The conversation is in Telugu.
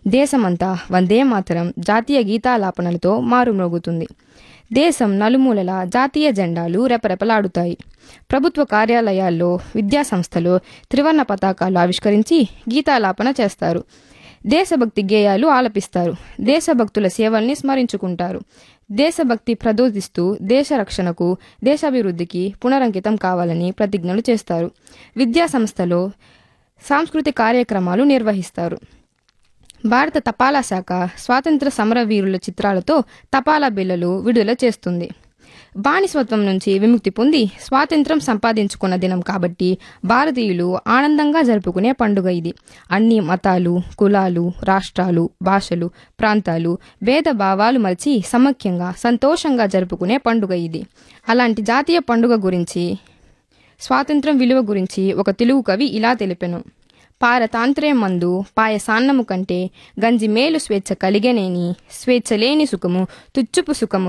దేశమంతా వందే మాతరం జాతీయ గీతాలాపనలతో మారుమ్రోగుతుంది దేశం నలుమూలల జాతీయ జెండాలు రెపరెపలాడుతాయి ప్రభుత్వ కార్యాలయాల్లో విద్యాసంస్థలో త్రివర్ణ పతాకాలు ఆవిష్కరించి గీతాలాపన చేస్తారు దేశభక్తి గేయాలు ఆలపిస్తారు దేశభక్తుల సేవల్ని స్మరించుకుంటారు దేశభక్తి ప్రదోదిస్తూ దేశ రక్షణకు దేశాభివృద్ధికి పునరంకితం కావాలని ప్రతిజ్ఞలు చేస్తారు విద్యా సంస్థలో సాంస్కృతిక కార్యక్రమాలు నిర్వహిస్తారు భారత తపాలా శాఖ స్వాతంత్ర సమరవీరుల చిత్రాలతో తపాలా బిళ్ళలు విడుదల చేస్తుంది బానిసత్వం నుంచి విముక్తి పొంది స్వాతంత్రం సంపాదించుకున్న దినం కాబట్టి భారతీయులు ఆనందంగా జరుపుకునే పండుగ ఇది అన్ని మతాలు కులాలు రాష్ట్రాలు భాషలు ప్రాంతాలు భేద భావాలు మరిచి సమైక్యంగా సంతోషంగా జరుపుకునే పండుగ ఇది అలాంటి జాతీయ పండుగ గురించి స్వాతంత్రం విలువ గురించి ఒక తెలుగు కవి ఇలా తెలిపెను పారతాంత్ర్యం మందు పాయసాన్నము కంటే గంజి మేలు స్వేచ్ఛ కలిగనేని స్వేచ్ఛ లేని సుఖము తుచ్చుపు సుఖము